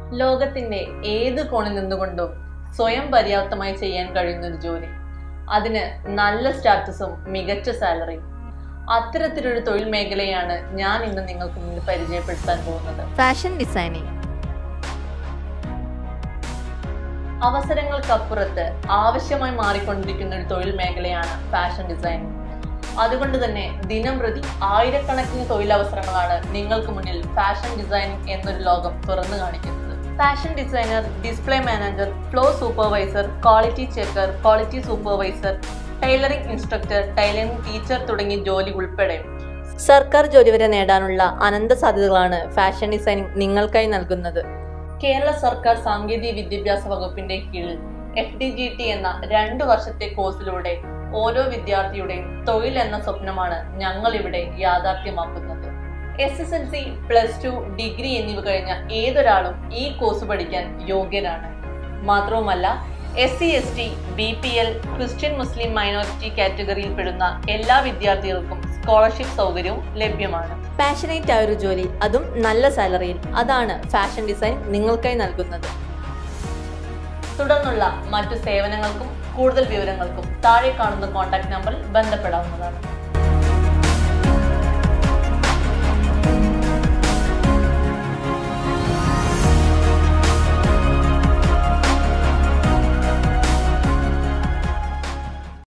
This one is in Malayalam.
ലോകത്തിന്റെ ഏത് കോണിൽ നിന്നുകൊണ്ടും സ്വയം പര്യാപ്തമായി ചെയ്യാൻ കഴിയുന്ന ഒരു ജോലി അതിന് നല്ല സ്റ്റാറ്റസും മികച്ച സാലറിയും അത്തരത്തിലൊരു തൊഴിൽ മേഖലയാണ് ഞാൻ ഇന്ന് നിങ്ങൾക്ക് മുന്നിൽ പരിചയപ്പെടുത്താൻ പോകുന്നത് ഫാഷൻ ഡിസൈനിങ് അവസരങ്ങൾക്കപ്പുറത്ത് ആവശ്യമായി മാറിക്കൊണ്ടിരിക്കുന്ന ഒരു തൊഴിൽ മേഖലയാണ് ഫാഷൻ ഡിസൈനിങ് അതുകൊണ്ട് തന്നെ ദിനം പ്രതി ആയിരക്കണക്കിന് തൊഴിലവസരങ്ങളാണ് നിങ്ങൾക്ക് മുന്നിൽ ഫാഷൻ ഡിസൈനിങ് എന്നൊരു ലോകം തുറന്നു കാണിക്കുന്നത് fashion designer display manager flow supervisor quality checker quality supervisor tailoring instructor tailoring teacher തുടങ്ങിയ ജോലി ഉൾപ്പെടെ സർക്കാർ ജോലി വരെ നേടാനുള്ള അനന്ത സാധ്യതകളാണ് ഫാഷൻ ഡിസൈനിങ് നിങ്ങൾക്കായി നൽകുന്നത് കേരള സർക്കാർ സാങ്കേതിക വിദ്യാഭ്യാസ വകുപ്പിന്റെ കീഴിൽ എഫ് ഡി ജി ടി എന്ന രണ്ടു വർഷത്തെ കോഴ്സിലൂടെ ഓരോ വിദ്യാർത്ഥിയുടെയും തൊഴിൽ എന്ന സ്വപ്നമാണ് ഞങ്ങൾ ഇവിടെ യാഥാർത്ഥ്യമാക്കുന്നത് S S L C plus two degree എന്നിവ കഴിഞ്ഞ ഏതൊരാളും ഈ കോഴ്സ് പഠിക്കാൻ യോഗ്യരാണ് മാത്രവുമല്ല S C S T B P L Christian Muslim minority കാറ്റഗറിയിൽ പെടുന്ന എല്ലാ വിദ്യാർത്ഥികൾക്കും സ്കോളർഷിപ്പ് സൗകര്യവും ലഭ്യമാണ് പാഷനേറ്റ് ആയ ഒരു ജോലി അതും നല്ല സാലറിയിൽ അതാണ് ഫാഷൻ ഡിസൈൻ നിങ്ങൾക്കായി നൽകുന്നത് തുടർന്നുള്ള മറ്റു സേവനങ്ങൾക്കും കൂടുതൽ വിവരങ്ങൾക്കും താഴെ കാണുന്ന കോൺടാക്ട് നമ്പറിൽ ബന്ധപ്പെടാവുന്നതാണ്